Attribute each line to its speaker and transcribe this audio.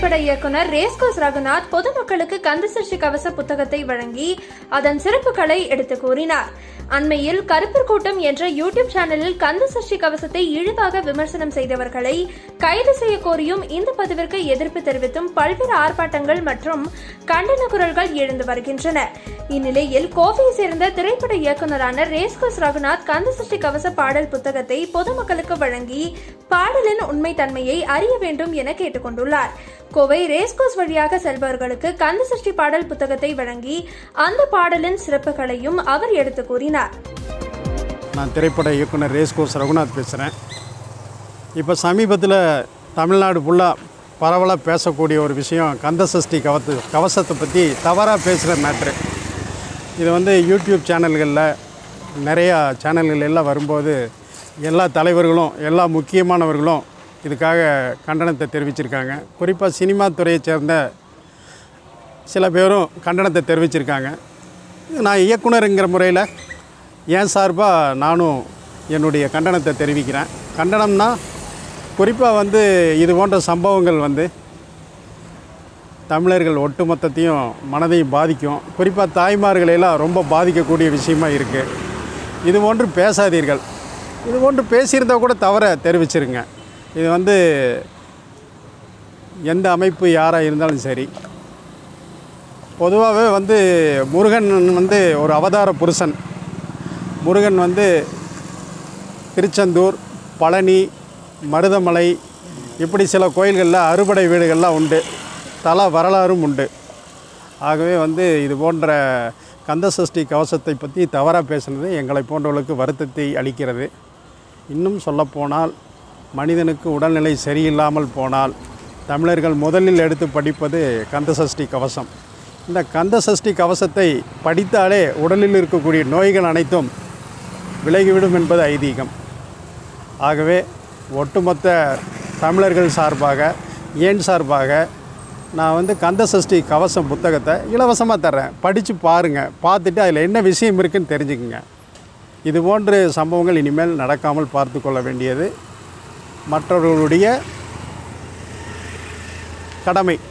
Speaker 1: திரைப்பட இயக்குனர் ரேஸ்கோஸ் ரகுநாத் பொதுமக்களுக்கு கந்தசஷ்டி கவச புத்தகத்தை வழங்கி அதன் சிறப்புகளை எடுத்து கூறினார் அண்மையில் கருப்பர் கூட்டம் என்ற யூடியூப் சேனலில் கந்தசஷ்டி கவசத்தை இழிவாக விமர்சனம் செய்தவர்களை கைது செய்ய கோரியும் இந்த பதிவிற்கு எதிர்ப்பு தெரிவித்தும் பல்வேறு ஆர்ப்பாட்டங்கள் மற்றும் கண்டன குரல்கள் எழுந்து வருகின்றன இந்நிலையில் கோவையை சேர்ந்த திரைப்பட இயக்குனரான ரேஸ்கோஸ் ரகுநாத் கந்தசஷ்டி கவச பாடல் புத்தகத்தை பொதுமக்களுக்கு வழங்கி பாடலின் உண்மைத்தன்மையை அறிய வேண்டும் என கேட்டுக்கொண்டுள்ளார் கோவை ரேஸ்கோஸ் வழியாக செல்பவர்களுக்கு கந்தசஷ்டி பாடல் புத்தகத்தை வழங்கி அந்த பாடலின் சிறப்புகளையும் அவர் எடுத்து கூறினார்
Speaker 2: நான் திரைப்பட இயக்குனர் ரேஸ்கோஸ் ரகுநாத் பேசுகிறேன் இப்போ சமீபத்தில் தமிழ்நாடு ஃபுல்லாக பரவலாக பேசக்கூடிய ஒரு விஷயம் கந்தசஷ்டி கவத்து கவசத்தை பற்றி தவறாக பேசுகிற மேட்ரு இது வந்து யூடியூப் சேனல்களில் நிறையா சேனல்கள் எல்லாம் வரும்போது எல்லா தலைவர்களும் எல்லா முக்கியமானவர்களும் இதுக்காக கண்டனத்தை தெரிவிச்சிருக்காங்க குறிப்பாக சினிமா துறையைச் சேர்ந்த சில பேரும் கண்டனத்தை தெரிவிச்சிருக்காங்க நான் இயக்குனருங்கிற முறையில் என் சார்பாக நானும் என்னுடைய கண்டனத்தை தெரிவிக்கிறேன் கண்டனம்னா குறிப்பாக வந்து இது போன்ற சம்பவங்கள் வந்து தமிழர்கள் ஒட்டுமொத்தத்தையும் மனதையும் பாதிக்கும் குறிப்பாக தாய்மார்களையெல்லாம் ரொம்ப பாதிக்கக்கூடிய விஷயமா இருக்குது இது போன்று பேசாதீர்கள் இது போன்று பேசியிருந்தா கூட தவற தெரிவிச்சிருங்க இது வந்து எந்த அமைப்பு யாராக இருந்தாலும் சரி பொதுவாகவே வந்து முருகன் வந்து ஒரு அவதார புருஷன் முருகன் வந்து திருச்செந்தூர் பழனி மருதமலை இப்படி சில கோயில்களில் அறுபடை வீடுகள்லாம் உண்டு தல வரலாறும் உண்டு ஆகவே வந்து இது போன்ற கந்தசஷ்டி கவசத்தை பற்றி தவறாக பேசுனது எங்களை போன்றவர்களுக்கு வருத்தத்தை அளிக்கிறது இன்னும் சொல்லப்போனால் மனிதனுக்கு உடல்நிலை சரியில்லாமல் போனால் தமிழர்கள் முதலில் எடுத்து படிப்பது கந்தசஷ்டி கவசம் இந்த கந்தசஷ்டி கவசத்தை படித்தாலே உடலில் இருக்கக்கூடிய நோய்கள் அனைத்தும் விலகிவிடும் என்பது ஐதீகம் ஆகவே ஒட்டுமொத்த தமிழர்கள் சார்பாக ஏன் சார்பாக நான் வந்து கந்தசஷ்டி கவசம் புத்தகத்தை இலவசமாக தர்றேன் படித்து பாருங்கள் பார்த்துட்டு அதில் என்ன விஷயம் இருக்குன்னு தெரிஞ்சுக்குங்க இது போன்ற சம்பவங்கள் இனிமேல் நடக்காமல் பார்த்து கொள்ள வேண்டியது மற்றவர்களுடைய கடமை